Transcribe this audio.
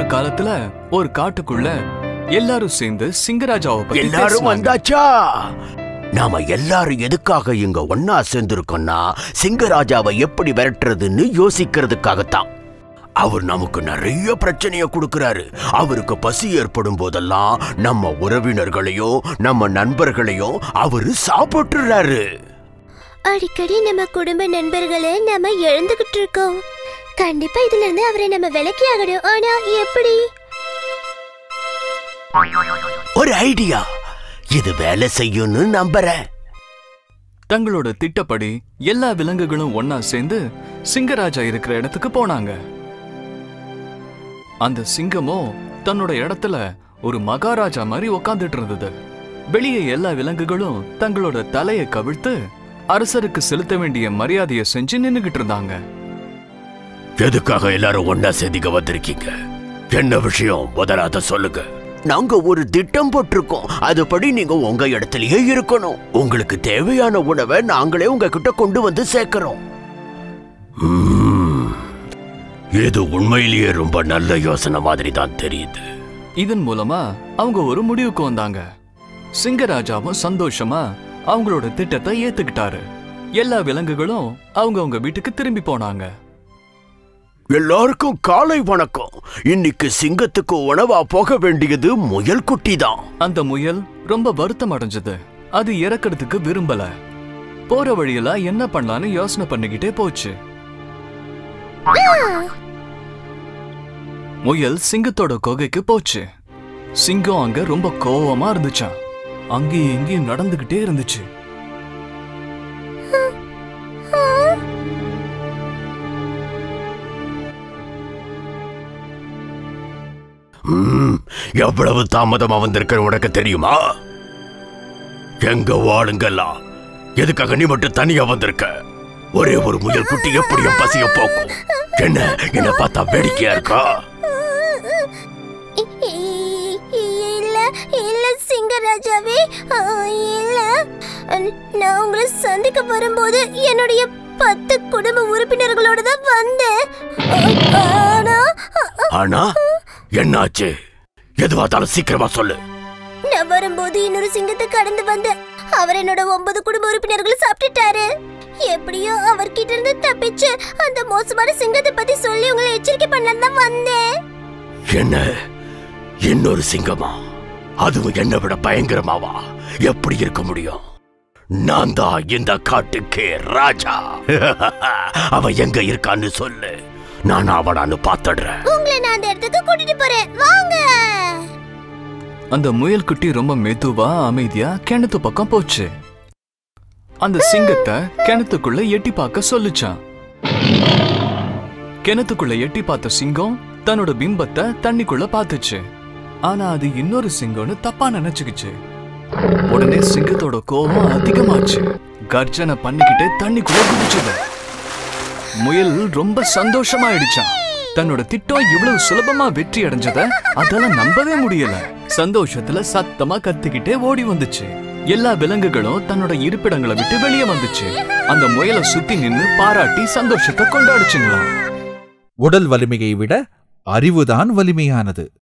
காலத்துல ஒரு காட்டுக்குள்ள எல்லாரும் சேர்ந்து சிங்கராஜாவை பத்தி எல்லாரும் பேசுனாங்க. வந்தாச்சா நாம எல்லாரும் எதுக்காக இங்க ஒன்னா சேர்ந்திருக்கோம்னா சிங்கராஜாவை எப்படி விரட்டுறதுன்னு யோசிக்கிறதுக்காகத்தான் அவர் நமக்கு நிறைய பிரச்சனைய கொடுக்கறாரு அவருக்கு பசி ஏற்படும் போதெல்லாம் நம்ம உறவினர்களையோ நம்ம நண்பர்களையோ அவரு சாப்பிட்டுறாரு அடிக்கடி நம்ம குடும்ப நண்பர்களை நம்ம இழந்துகிட்டு இருக்கோம் கண்டிப்பா இதுல இருந்து அவரை நம்ம விலக்கி ஆகணும் ஆனா எப்படி ஒரு ஐடியா இது வேலை செய்யும்னு நம்புறேன் தங்களோட திட்டப்படி எல்லா விலங்குகளும் ஒன்னா சேர்ந்து சிங்கராஜா இருக்கிற இடத்துக்கு போனாங்க அந்த சிங்கமோ தன்னோட இடத்துல ஒரு மகாராஜா மாதிரி உக்காந்துட்டு இருந்தது வெளியே எல்லா விலங்குகளும் தங்களோட தலையை கவிழ்த்து அரசருக்கு செலுத்த வேண்டிய மரியாதையை செஞ்சு நின்னுகிட்டு இருந்தாங்க எதுக்காக எல்லாரும் ஒன்னா சேர்ந்திக்க வந்திருக்கீங்க என்ன விஷயம் முதலாத சொல்லுங்க நாங்க ஒரு திட்டம் போட்டிருக்கோம் அதுபடி நீங்க உங்க இடத்துலயே இருக்கணும் உங்களுக்கு தேவையான உணவை நாங்களே உங்ககிட்ட கொண்டு வந்து சேர்க்கிறோம் ம்ம். இது உண்மையிலேயே ரொம்ப நல்ல யோசனை மாதிரி தான் தெரியுது இதன் மூலமா அவங்க ஒரு முடிவுக்கு வந்தாங்க சிங்கராஜாவும் சந்தோஷமா அவங்களோட திட்டத்தை ஏத்துக்கிட்டாரு எல்லா விலங்குகளும் அவங்கவங்க வீட்டுக்கு திரும்பி போனாங்க எல்லாருக்கும் காலை வணக்கம் இன்னைக்கு சிங்கத்துக்கு உணவா போக வேண்டியது முயல் குட்டி தான் அந்த முயல் ரொம்ப வருத்தம் அடைஞ்சது அது இறக்கிறதுக்கு விரும்பல போற வழியில என்ன பண்ணலான்னு யோசனை பண்ணிக்கிட்டே போச்சு முயல் சிங்கத்தோட குகைக்கு போச்சு சிங்கம் அங்க ரொம்ப கோவமா இருந்துச்சாம் அங்கேயும் இங்கேயும் நடந்துகிட்டே இருந்துச்சு ம்ம். எவ்வளவு தாமதமா வந்திருக்கிற உனக்கு தெரியுமா எங்க வாளுங்கெல்லாம் எதுக்காக நீ மட்டும் தனியா வந்திருக்க ஒரே ஒரு முயல் குட்டி எப்படியும் பசிய போக்கும் என்ன என்ன பார்த்தா வேடிக்கையா இருக்கா இ- இ- இல்ல இல்ல சிங்கராஜாவே ஆ, இல்ல நான் உங்களை சந்திக்க வரும்போது என்னுடைய பத்து குடும்ப உறுப்பினர்களோட தான் வந்தேன் ஆ, ஆனா ஆனா என்னாச்சு எதுவாத்தாலும் சீக்கிரமா சொல்லு நான் வரும்போது இன்னொரு சிங்கத்தை கடந்து வந்தேன் அவர் என்னோட ஒன்பது குடும்ப உறுப்பினர்களும் சாப்பிட்டுட்டாரு எப்படியோ அவர்கிட்ட இருந்து தப்பிச்சு அந்த மோசமான சிங்கத்தை பத்தி சொல்லி உங்களை எச்சரிக்கை பண்ணலாம் தான் வந்தேன் என்ன இன்னொரு சிங்கமா அதுவும் என்னை விட பயங்கரமாவா எப்படி இருக்க முடியும் நான் தான் இந்த காட்டுக்கே ராஜா அவன் எங்க இருக்கான்னு சொல்லு நான் அவனான்னு பாத்துடுறேன் உங்களை நான் அந்த இடத்துக்கு கூட்டிட்டு போறேன் வாங்க அந்த முயல் குட்டி ரொம்ப மெதுவா அமைதியா கிணத்து பக்கம் போச்சு அந்த சிங்கத்தை கிணத்துக்குள்ள எட்டி பார்க்க சொல்லுச்சான் கிணத்துக்குள்ள எட்டி பார்த்த சிங்கம் தன்னோட பிம்பத்தை தண்ணிக்குள்ள பார்த்துச்சு ஆனா அது இன்னொரு சிங்கம்னு தப்பா நினைச்சுக்கிச்சு உடனே சிங்கத்தோட கோபம் அதிகமாச்சு கர்ஜனை பண்ணிக்கிட்டே தண்ணிக்குள்ள குதிச்சது முயல் ரொம்ப சந்தோஷமாயிடுச்சான் தன்னோட திட்டம் இவ்வளவு சுலபமா வெற்றி அடைஞ்சத அதால நம்பவே முடியல சந்தோஷத்துல சத்தமா கத்திக்கிட்டே ஓடி வந்துச்சு எல்லா விலங்குகளும் தன்னோட இருப்பிடங்களை விட்டு வெளியே வந்துச்சு அந்த முயலை சுத்தி நின்னு பாராட்டி சந்தோஷத்தை கொண்டாடுச்சுங்களாம் உடல் வலிமையை விட அறிவுதான் வலிமையானது